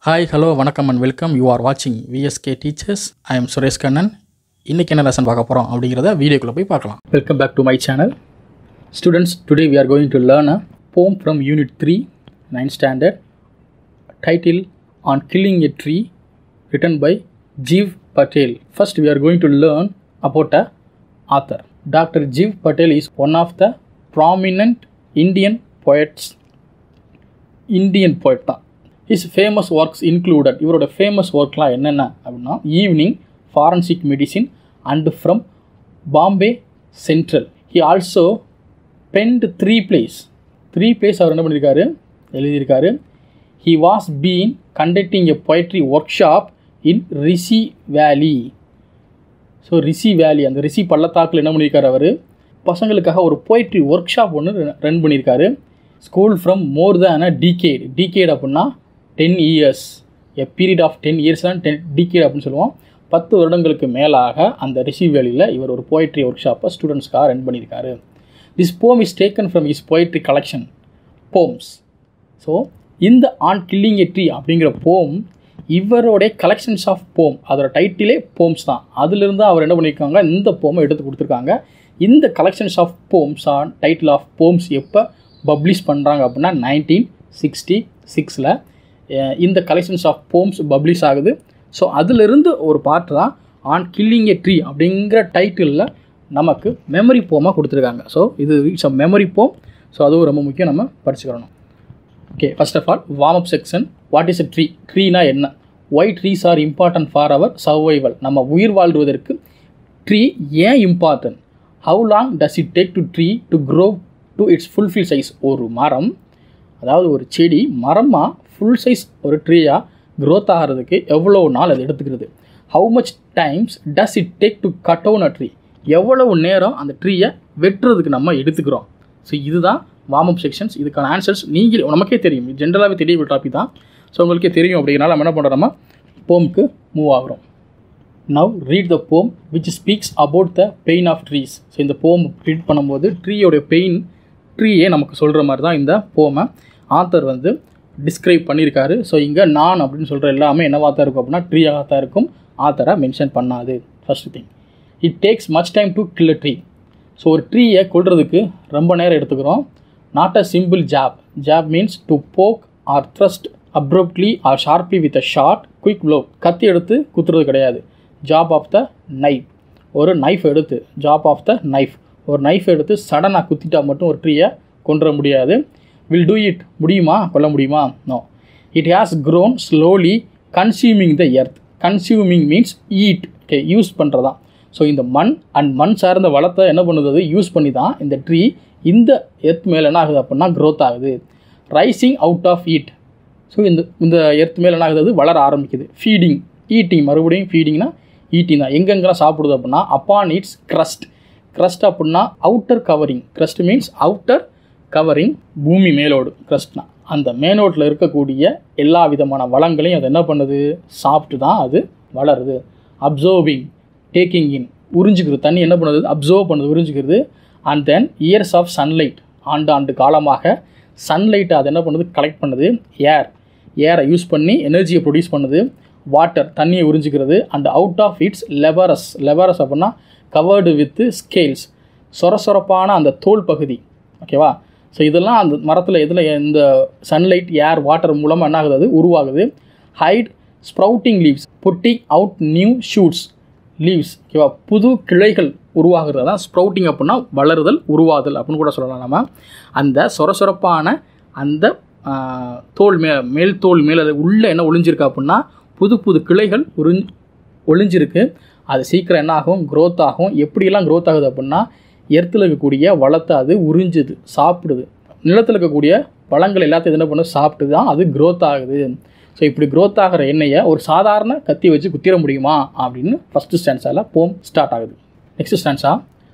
Hi hello வணக்கம் and welcome you are வாட்சிங் VSK teachers I am Suresh Kannan இன்றைக்கி என்ன லெசன் பார்க்க போகிறோம் அப்படிங்கிறத வீடியோக்குள்ளே போய் பார்க்கலாம் welcome back to my channel students today we are going to learn a poem from unit three nine standard title on killing a tree written by Jeev Patel. First, we are going to learn about a author. Dr. Jeev Patel is one of the prominent Indian poets. Indian poet தான் his famous works included இவரோட famous ஒர்க்லாம் என்னென்ன அப்படின்னா evening forensic medicine and from Bombay central he also bent three place three place அவர் என்ன பண்ணியிருக்காரு எழுதியிருக்காரு he was been conducting a poetry workshop in Rishi valley so ரிஷி வேலி அந்த ரிஷி பள்ளத்தாக்கில் என்ன பண்ணியிருக்காரு அவர் பசங்களுக்காக ஒரு போய்ட்ரி ஒர்க் ஷாப் ஒன்று ரன் பண்ணியிருக்காரு school from more than a decade decade அப்படின்னா ten years a period of ten years தான் டென் டிகேட் அப்படின்னு சொல்லுவோம் பத்து வருடங்களுக்கு மேலாக அந்த ரிஷி வேலியில் இவர் ஒரு போய்ட்ரி ஒர்க் ஷாப்பை ஸ்டூடெண்ட்ஸ்க்காக ரன் பண்ணியிருக்காரு this poem is taken from is poetry collection poems so இந்த ஆன் கில்லிங் எ ட்ரீ அப்படிங்கிற போம் இவருடைய கலெக்ஷன்ஸ் ஆஃப் போம் அதோட டைட்டிலே போம்ஸ் தான் அதிலிருந்து அவர் என்ன பண்ணியிருக்காங்க இந்த போமை எடுத்து கொடுத்துருக்காங்க இந்த collections of poems on title of poems எப்போ பப்ளிஷ் பண்ணுறாங்க அப்படின்னா நைன்டீன் சிக்ஸ்டி சிக்ஸில் இந்த கலெக்ஷன்ஸ் ஆஃப் போம்ஸ் பப்ளிஷ் ஆகுது ஸோ அதிலிருந்து ஒரு பாட்டு தான் ஆன் கில்லிங் எ ட்ரீ அப்படிங்கிற டைட்டிலில் நமக்கு மெமரி போமாக கொடுத்துருக்காங்க ஸோ இது it's a memory poem so அதுவும் ரொம்ப முக்கியம் நம்ம படிச்சுக்கிறணும் okay first of all warm up section what is a tree ட்ரீனா என்ன why trees are important for our survival நம்ம உயிர் வாழ்வதற்கு ட்ரீ ஏன் important how long does it take to tree to grow to its fulfil size ஒரு மரம் அதாவது ஒரு செடி மரமாக ஃபுல் சைஸ் ஒரு ட்ரீயாக க்ரோத் ஆகிறதுக்கு எவ்வளோ நாள் அது எடுத்துக்கிறது how much times does it take to cut own a tree எவ்வளவு நேரம் அந்த ட்ரீயை வெட்டுறதுக்கு நம்ம எடுத்துக்கிறோம் ஸோ இதுதான் வார்ம் அப் செக்ஷன்ஸ் இதுக்கான ஆன்சர்ஸ் நீங்கள் நமக்கே தெரியும் ஜென்ரலாகவே தெரிய ஒரு டாபிக் தான் ஸோ உங்களுக்கே தெரியும் அப்படிங்கிறனால நம்ம என்ன பண்ணுறோம் நம்ம போமுக்கு மூவ் ஆகிறோம் now read the poem which speaks about the pain of trees so இந்த போம் ரீட் பண்ணும்போது ட்ரீயோடைய பெயின் ட்ரீயே நமக்கு சொல்கிற மாதிரி தான் இந்த போமை ஆத்தர் வந்து டிஸ்கிரைப் பண்ணியிருக்காரு ஸோ இங்கே நான் அப்படின்னு சொல்கிற எல்லாமே என்னவாக தான் இருக்கும் அப்படின்னா ட்ரீயாக தான் இருக்கும் ஆத்தரை மென்ஷன் பண்ணாது first thing it takes much time to kill a tree so ஒரு ட்ரீயை கொள்றதுக்கு ரொம்ப நேரம் எடுத்துக்கிறோம் not a simple job job means to poke or thrust abruptly or sharply with a short quick blow கத்தி எடுத்து குத்துறது கிடையாது ஜாப் ஆஃப் த நைஃப் ஒரு நைஃப் எடுத்து ஜாப் ஆஃப் த நைஃப் ஒரு நைஃப் எடுத்து சடனாக குத்திட்டா மட்டும் ஒரு ட்ரீயை கொண்டுற முடியாது வில் டூ இட் முடியுமா கொல்ல முடியுமா no it has grown slowly consuming the earth consuming means eat okay use பண்ணுறதான் ஸோ இந்த மண் அண்ட் மண் சார்ந்த வளத்தை என்ன பண்ணுது அது யூஸ் பண்ணி தான் இந்த ட்ரீ இந்த எர்த் மேலே என்ன ஆகுது அப்படின்னா க்ரோத் ஆகுது rising out of eat so இந்த இந்த எர்த் மேலே என்ன ஆகுது அது வளர ஆரம்பிக்குது ஃபீடிங் ஈட்டிங் மறுபடியும் ஃபீடிங்னா ஈட்டிங் தான் எங்கெங்கெல்லாம் சாப்பிடுது அப்படின்னா அப்பான் இட்ஸ் க்ரஸ்ட் க்ரஸ்ட் அப்படின்னா outer covering crust means outer covering பூமி மேலோடு க்ரஸ்ட்னா அந்த மேலோட்டில் இருக்கக்கூடிய எல்லா விதமான வளங்களையும் அது என்ன பண்ணுது சாப்பிட்டு தான் அது வளருது அப்சர்விங் டேக்கிங் இன் உறிஞ்சிக்கிறது தண்ணி என்ன பண்ணுது அப்சர்வ் பண்ணுது உறிஞ்சிக்கிறது and then years of sunlight ஆண்டு ஆண்டு காலமாக சன்லைட்டை அது என்ன பண்ணுது கலெக்ட் பண்ணுது ஏர் ஏரை யூஸ் பண்ணி எனர்ஜியை ப்ரொடியூஸ் பண்ணுது வாட்டர் தண்ணியை உறிஞ்சிக்கிறது and out of its leprous leprous அப்படின்னா கவர்டு வித்து ஸ்கேல்ஸ் சொர சொரப்பான அந்த தோல் பகுதி ஓகேவா ஸோ இதெல்லாம் அந்த மரத்தில் இதில் இந்த சன்லைட் ஏர் வாட்டர் மூலமாக என்ன ஆகுது அது உருவாகுது hide sprouting leaves putting out new shoots leaves ஓகேவா புது கிளைகள் உருவாகிறது தான் ஸ்ப்ரவுட்டிங் அப்படின்னா வளருதல் உருவாதல் அப்படின்னு கூட சொல்லலாம் நம்ம அந்த சொரசொரப்பான அந்த தோல் மே மேல் தோல் மேலே உள்ளே என்ன ஒளிஞ்சிருக்கு அப்படின்னா புது புது கிளைகள் உறிஞ் ஒளிஞ்சிருக்கு அது சீக்கிரம் என்ன ஆகும் க்ரோத் ஆகும் எப்படியெல்லாம் க்ரோத் ஆகுது அப்படின்னா எர்த்தில் இருக்கக்கூடிய வளத்தை அது உறிஞ்சுது சாப்பிடுது நிலத்தில் இருக்கக்கூடிய பழங்கள் எல்லாத்தையும் என்ன பண்ணும் சாப்பிட்டு தான் அது க்ரோத் ஆகுது ஸோ இப்படி க்ரோத் ஆகிற எண்ணெயை ஒரு சாதாரண கத்தி வச்சு குத்திர முடியுமா அப்படின்னு ஃபஸ்ட்டு ஸ்டான்ஸால் போம் ஸ்டார்ட் ஆகுது next stanza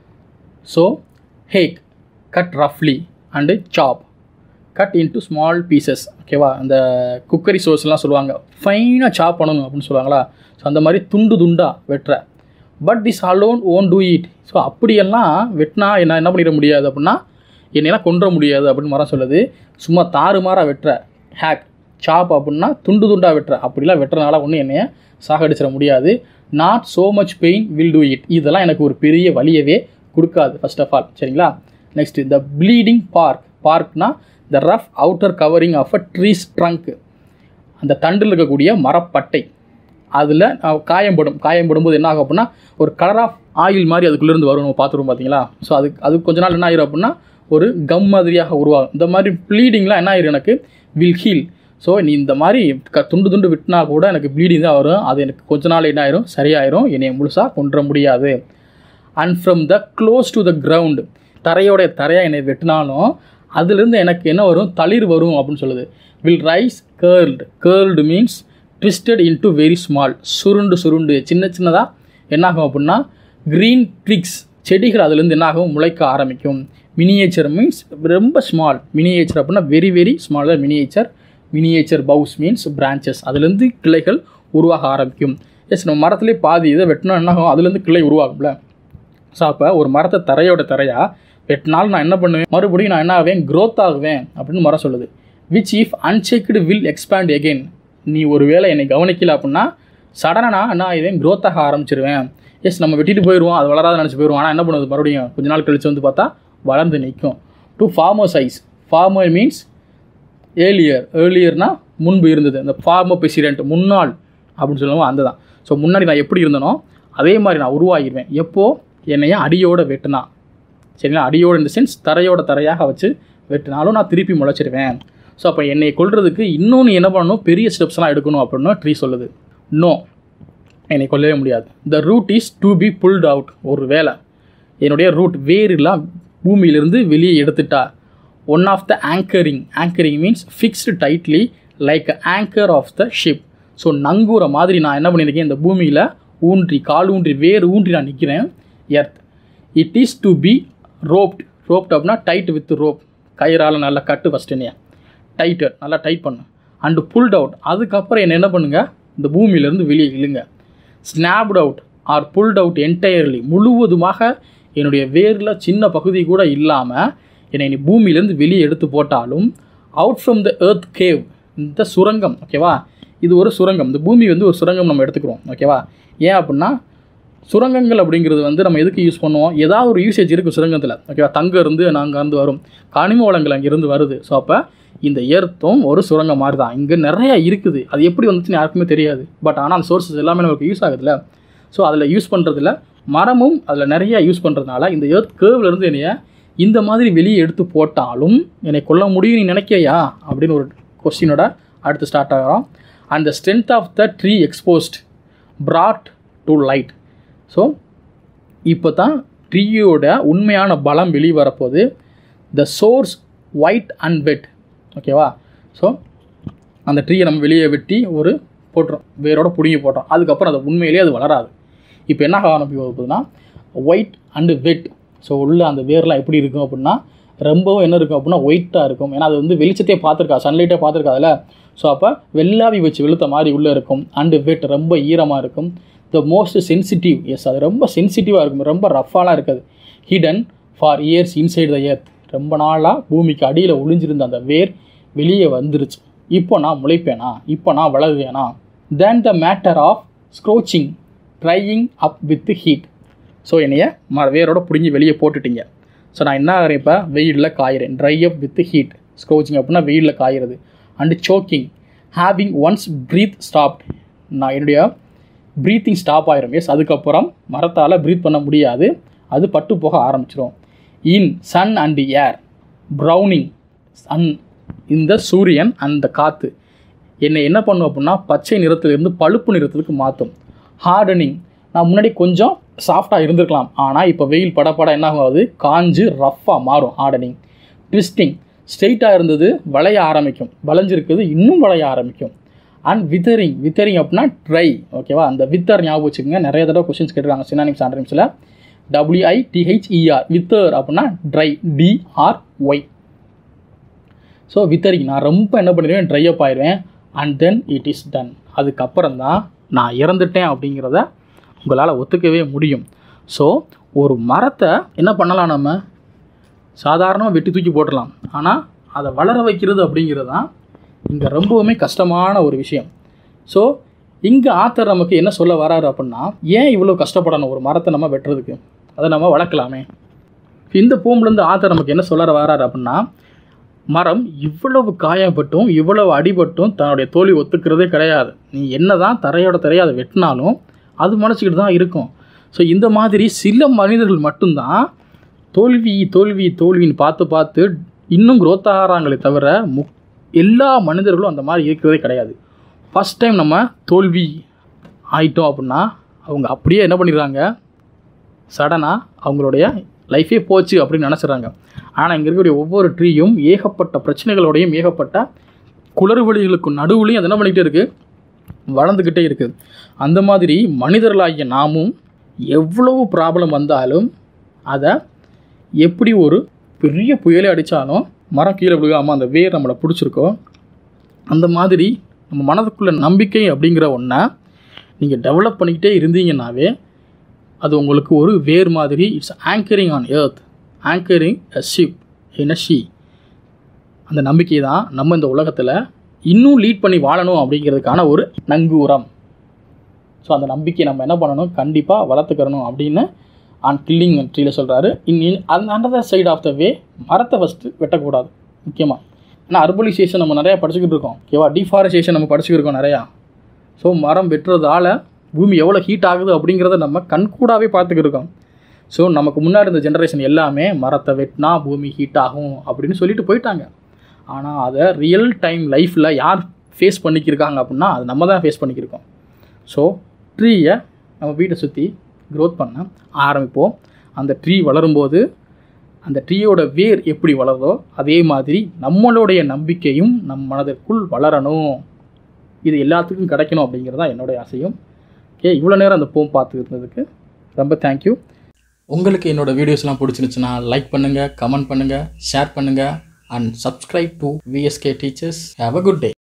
so hack cut ரஃப்லி and chop cut into small pieces ஓகேவா அந்த குக்கரி சோர்ஸ்லாம் சொல்லுவாங்க ஃபைனாக சாப் பண்ணணும் அப்படின்னு சொல்லுவாங்களா ஸோ அந்த மாதிரி துண்டு துண்டாக வெட்டுற but this alone won't do it so அப்படியெல்லாம் வெட்டினா என்ன என்ன பண்ணிட முடியாது அப்படின்னா என்னையெல்லாம் கொன்ற முடியாது அப்படின்னு மரம் சொல்லுது சும்மா தாறுமாறாக வெட்டுற ஹேக் சாப் அப்படின்னா துண்டு துண்டாக வெட்டுற அப்படிலாம் வெட்டுறதுனால ஒன்றும் என்னைய சாகடிச்சிட முடியாது not so much pain will do it இதெல்லாம் எனக்கு ஒரு பெரிய வலியவே கொடுக்காது ஃபர்ஸ்ட் ஆஃப் ஆல் சரிங்களா நெக்ஸ்ட் த ப்ளீடிங் பார்க் பார்க்னா the rough outer covering of a trees trunk அந்த தண்டில் இருக்கக்கூடிய மரப்பட்டை அதில் காயம்படும் காயம்படும் போது என்ன ஆகும் அப்படின்னா ஒரு கலர் ஆஃப் ஆயில் மாதிரி அதுக்குள்ளேருந்து வரும் நம்ம பார்த்துருவோம் பார்த்தீங்களா ஸோ அது அது கொஞ்ச நாள் என்ன ஆயிரும் அப்படின்னா ஒரு கம் மாதிரியாக உருவாகும் இந்த மாதிரி ப்ளீடிங்லாம் என்ன ஆயிரும் எனக்கு வில் ஹீல் ஸோ நீ இந்த மாதிரி க துண்டு துண்டு விட்டுனா கூட எனக்கு ப்ளீடிங் தான் வரும் அது எனக்கு கொஞ்ச நாள் என்ன ஆயிரும் சரியாயிரும் என்னை முழுசாக கொன்ற முடியாது and from the close to the ground தரையோடைய தரையாக என்னை வெட்டினாலும் அதுலேருந்து எனக்கு என்ன வரும் தளிர் வரும் அப்படின்னு சொல்லுது will rise curled curled means twisted into very small சுருண்டு சுருண்டு சின்ன சின்னதாக என்னாகும் அப்படின்னா க்ரீன் ட்ரிக்ஸ் செடிகள் அதுலேருந்து என்னாகும் முளைக்க ஆரம்பிக்கும் மினியேச்சர் மீன்ஸ் ரொம்ப ஸ்மால் மினியேச்சர் அப்படின்னா வெரி வெரி ஸ்மால் தான் miniature miniature boughs means branches அதுலேருந்து கிளைகள் உருவாக ஆரம்பிக்கும் எஸ் நம்ம மரத்துலேயே பாதி இதை வெட்டினா என்ன ஆகும் அதுலேருந்து கிளை உருவாகும்ல ஸோ அப்போ ஒரு மரத்தை தரையோட தரையாக வெட்டினாலும் நான் என்ன பண்ணுவேன் மறுபடியும் நான் என்ன ஆவேன் growth ஆகுவேன் அப்படின்னு மரம் சொல்லுது which if unchecked will expand again நீ ஒரு வேளை என்னை கவனிக்கல அப்படின்னா சடனாக நான் என்ன ஆயிடுவேன் growth ஆக ஆரம்பிச்சிருவேன் எஸ் நம்ம வெட்டிட்டு போயிடுவோம் அது வளராத நினச்சி போயிடுவோம் ஆனால் என்ன பண்ணுது மறுபடியும் கொஞ்ச நாள் கழிச்சு வந்து பார்த்தா வளர்ந்து நிற்கும் to former size former means earlier ஏர்லியர்னா முன்பு இருந்தது இந்த ஃபார்மர் பிரசிடென்ட் முன்னாள் அப்படின்னு சொல்லுவோம் அந்த தான் ஸோ முன்னாடி நான் எப்படி இருந்தனோ அதே மாதிரி நான் உருவாகிடுவேன் எப்போ என்னைய அடியோட வெட்டினா சரிங்களா அடியோட இந்த சென்ஸ் தரையோட தரையாக வச்சு வெட்டினாலும் நான் திருப்பி முளைச்சிடுவேன் ஸோ அப்போ என்னை கொல்றதுக்கு இன்னும் நீ என்ன பண்ணணும் பெரிய ஸ்டெப்ஸ்லாம் எடுக்கணும் அப்படின்னு ட்ரீ சொல்லுது நோ என்னை கொல்லவே முடியாது the root is to be pulled out ஒரு வேலை என்னுடைய ரூட் வேரெல்லாம் பூமியிலிருந்து வெளியே எடுத்துட்டா one of the anchoring anchoring means fixed tightly like anchor of the ship so நங்கூர மாதிரி நான் என்ன பண்ணியிருக்கேன் இந்த பூமியில் ஊன்றி கால் ஊன்றி வேர் ஊன்றி நான் நிற்கிறேன் earth it is to be roped roped அப்படின்னா டைட் வித் ரோப் கயிறால் நல்லா கட்டு ஃபஸ்ட் என்னைய டைட்டர் நல்லா டைட் பண்ணு அண்டு புல்ட் அவுட் அதுக்கப்புறம் என்ன என்ன பண்ணுங்க இந்த பூமியிலேருந்து வெளியே இழுங்க snapped out or pulled out entirely முழுவதுமாக என்னுடைய வேரில் சின்ன பகுதி கூட இல்லாமல் என்னை நீ பூமியிலேருந்து வெளியே எடுத்து போட்டாலும் out from the earth cave இந்த சுரங்கம் ஓகேவா இது ஒரு சுரங்கம் இந்த பூமி வந்து ஒரு சுரங்கம் நம்ம எடுத்துக்கிறோம் ஓகேவா ஏன் அப்படின்னா சுரங்கங்கள் அப்படிங்கிறது வந்து நம்ம எதுக்கு யூஸ் பண்ணுவோம் ஏதாவது ஒரு யூசேஜ் இருக்குது சுரங்கத்தில் ஓகேவா தங்கம் இருந்து நாங்கள் இருந்து வரும் கனிம வளங்கள் அங்கேருந்து வருது ஸோ அப்போ இந்த எர்த்தும் ஒரு சுரங்கம் மாதிரி தான் இங்கே நிறைய இருக்குது அது எப்படி வந்துச்சுன்னு யாருக்குமே தெரியாது பட் ஆனால் அந்த சோர்சஸ் எல்லாமே நமக்கு யூஸ் ஆகுதுல்ல ஸோ அதில் யூஸ் பண்ணுறதுல மரமும் அதில் நிறைய யூஸ் பண்ணுறதுனால இந்த எர்த் கேர்வ்லேருந்து என்னைய இந்த மாதிரி வெளியே எடுத்து போட்டாலும் என்னை கொல்ல முடியும் நீ நினைக்கிறியா அப்படின்னு ஒரு கொஸ்டினோட அடுத்து ஸ்டார்ட் ஆகிறோம் and the strength of the tree exposed brought to light so இப்போ தான் ட்ரீயோட உண்மையான பலம் வெளியே வரப்போகுது the source white and wet ஓகேவா ஸோ அந்த ட்ரீயை நம்ம வெளியே வெட்டி ஒரு போட்டுறோம் வேரோட பிடுங்கி போட்டோம் அதுக்கப்புறம் அது உண்மையிலேயே அது வளராது இப்போ என்ன ஆரம்பிக்க போகுதுன்னா ஒயிட் அண்டு வெட் ஸோ உள்ள அந்த வேர்லாம் எப்படி இருக்கும் அப்படின்னா ரொம்பவும் என்ன இருக்கும் அப்படின்னா ஒயிட்டாக இருக்கும் ஏன்னா அது வந்து வெளிச்சத்தையே பார்த்துருக்கா சன்லைட்டே பார்த்துருக்கா அதில் ஸோ அப்போ வெள்ளாவி வச்சு வெளுத்த மாதிரி உள்ளே இருக்கும் அண்டு வெட் ரொம்ப ஈரமாக இருக்கும் த மோஸ்ட் சென்சிட்டிவ் எஸ் அது ரொம்ப சென்சிட்டிவாக இருக்கும் ரொம்ப ரஃபாலாம் இருக்காது hidden for years inside the earth ரொம்ப நாளாக பூமிக்கு அடியில் ஒளிஞ்சிருந்த அந்த வேர் வெளியே வந்துருச்சு இப்போ நான் முளைப்பேனா இப்போ நான் வளருவேனா then the matter of scorching drying up with heat so என்னைய ம வேரோட பிடுங்கி வெளியே போட்டுட்டீங்க ஸோ நான் என்ன ஆகிறேன் இப்போ வெயிலில் காயிறேன் dry up with heat scorching அப்படின்னா வெயிலில் காயிறது and choking having one's breath stopped நான் என்னுடைய ப்ரீத்திங் ஸ்டாப் ஆயிரும் எஸ் அதுக்கப்புறம் மரத்தால் ப்ரீத் பண்ண முடியாது அது பட்டு போக ஆரம்பிச்சிடும் in sun and air browning sun இந்த சூரியன் அந்த காற்று என்னை என்ன பண்ணும் அப்படின்னா பச்சை நிறத்திலிருந்து பழுப்பு நிறத்துக்கு மாற்றும் ஹார்டனிங் நான் முன்னாடி கொஞ்சம் சாஃப்டாக இருந்திருக்கலாம் ஆனால் இப்போ வெயில் பட பட என்ன ஆகுது காஞ்சு ரஃப்பாக மாறும் ஹார்டனிங் ட்விஸ்டிங் ஸ்ட்ரெயிட்டாக இருந்தது வளைய ஆரம்பிக்கும் வளைஞ்சிருக்குது இன்னும் வளைய ஆரம்பிக்கும் அண்ட் வித்தரிங் வித்தரிங் அப்படின்னா ட்ரை ஓகேவா அந்த வித்தர் ஞாபகம் வச்சுக்கோங்க நிறைய தடவை கொஸ்டின்ஸ் கேட்டுருக்காங்க சினானிம்ஸ் ஆண்டனிம்ஸில் டபிள்யூஐடிஹெச்இஆர் வித்தர் அப்படின்னா dry D R Y so withering நான் ரொம்ப என்ன பண்ணிடுவேன் ட்ரை அப் ஆயிடுவேன் and then it is done அதுக்கப்புறம் தான் நான் இறந்துட்டேன் அப்படிங்கிறத உங்களால் ஒத்துக்கவே முடியும் ஸோ ஒரு மரத்தை என்ன பண்ணலாம் நம்ம சாதாரணமாக வெட்டி தூக்கி போட்டுடலாம் ஆனால் அதை வளர வைக்கிறது அப்படிங்கிறது தான் இங்கே ரொம்பவுமே கஷ்டமான ஒரு விஷயம் ஸோ இங்கே ஆத்தர் நமக்கு என்ன சொல்ல வராரு அப்படின்னா ஏன் இவ்வளோ கஷ்டப்படணும் ஒரு மரத்தை நம்ம வெட்டுறதுக்கு அதை நம்ம வளர்க்கலாமே இந்த பூம்லேருந்து ஆத்தர் நமக்கு என்ன சொல்ல வராரு அப்படின்னா மரம் இவ்வளவு காயப்பட்டும் இவ்வளவு அடிபட்டும் தன்னுடைய தோல்வி ஒத்துக்கிறதே கிடையாது நீ என்ன தான் தரையோட தரையை அதை வெட்டினாலும் அது மனசிக்கிட்டு தான் இருக்கும் ஸோ இந்த மாதிரி சில மனிதர்கள் மட்டும்தான் தோல்வி தோல்வி தோல்வின்னு பார்த்து பார்த்து இன்னும் growth ஆகிறாங்களே தவிர முக் எல்லா மனிதர்களும் அந்த மாதிரி இருக்கிறதே கிடையாது ஃபஸ்ட் டைம் நம்ம தோல்வி ஆயிட்டோம் அப்படின்னா அவங்க அப்படியே என்ன பண்ணிடுறாங்க சடனாக அவங்களுடைய லைஃபே போச்சு அப்படின்னு நினச்சிட்றாங்க ஆனால் இங்கே இருக்கக்கூடிய ஒவ்வொரு ட்ரீயும் ஏகப்பட்ட பிரச்சனைகளோடையும் ஏகப்பட்ட குளறுபடிகளுக்கு நடுவுலையும் அது என்ன பண்ணிக்கிட்டே இருக்குது வளர்ந்துக்கிட்டே இருக்குது அந்த மாதிரி மனிதர்களாகிய நாமும் எவ்வளவு ப்ராப்ளம் வந்தாலும் அதை எப்படி ஒரு பெரிய புயலே அடித்தாலும் மரம் கீழே விழுகாமல் அந்த வேர் நம்மளை பிடிச்சிருக்கோ அந்த மாதிரி நம்ம மனதுக்குள்ள நம்பிக்கை அப்படிங்கிற ஒன்றை நீங்கள் டெவலப் பண்ணிக்கிட்டே இருந்தீங்கன்னாவே அது உங்களுக்கு ஒரு வேர் மாதிரி it's anchoring on earth anchoring a ship in a sea அந்த நம்பிக்கை தான் நம்ம இந்த உலகத்தில் இன்னும் லீட் பண்ணி வாழணும் அப்படிங்கிறதுக்கான ஒரு நங்கூரம் ஸோ அந்த நம்பிக்கையை நம்ம என்ன பண்ணணும் கண்டிப்பாக வளர்த்துக்கிறணும் அப்படின்னு ஆன் கில்லிங் ட்ரீல சொல்கிறாரு இன் இன் அந்த under side of the way மரத்தை ஃபஸ்ட்டு வெட்டக்கூடாது முக்கியமாக ஏன்னா அர்பலைசேஷன் நம்ம நிறையா படிச்சுக்கிட்டு இருக்கோம் ஓகேவா டிஃபாரஸ்டேஷன் நம்ம படிச்சுக்கிட்டு இருக்கோம் நிறையா ஸோ மரம் வெட்டுறதால பூமி எவ்வளோ ஹீட் ஆகுது அப்படிங்கிறத நம்ம கண்கூடாவே பார்த்துக்கிட்டு இருக்கோம் ஸோ நமக்கு முன்னாடி இருந்த ஜென்ரேஷன் எல்லாமே மரத்தை வெட்டினா பூமி ஹீட் ஆகும் அப்படின்னு சொல்லிட்டு போயிட்டாங்க ஆனால் அதை ரியல் டைம் லைஃப்பில் யார் ஃபேஸ் பண்ணிக்கிருக்காங்க அப்படின்னா அது நம்ம தான் ஃபேஸ் பண்ணிக்கிருக்கோம் ஸோ ட்ரீயை நம்ம வீட்டை சுற்றி க்ரோத் பண்ண ஆரம்பிப்போம் அந்த ட்ரீ வளரும்போது அந்த ட்ரீயோட வேர் எப்படி வளருதோ அதே மாதிரி நம்மளுடைய நம்பிக்கையும் நம் மனதிற்குள் வளரணும் இது எல்லாத்துக்கும் கிடைக்கணும் அப்படிங்கிறது தான் என்னுடைய ஆசையும் ஓகே இவ்வளோ நேரம் அந்த போம் பார்த்து இருந்ததுக்கு ரொம்ப தேங்க்யூ உங்களுக்கு என்னோட வீடியோஸ்லாம் பிடிச்சிருந்துச்சுன்னா லைக் பண்ணுங்கள் கமெண்ட் பண்ணுங்கள் ஷேர் பண்ணுங்கள் and subscribe to VSK teachers have a good day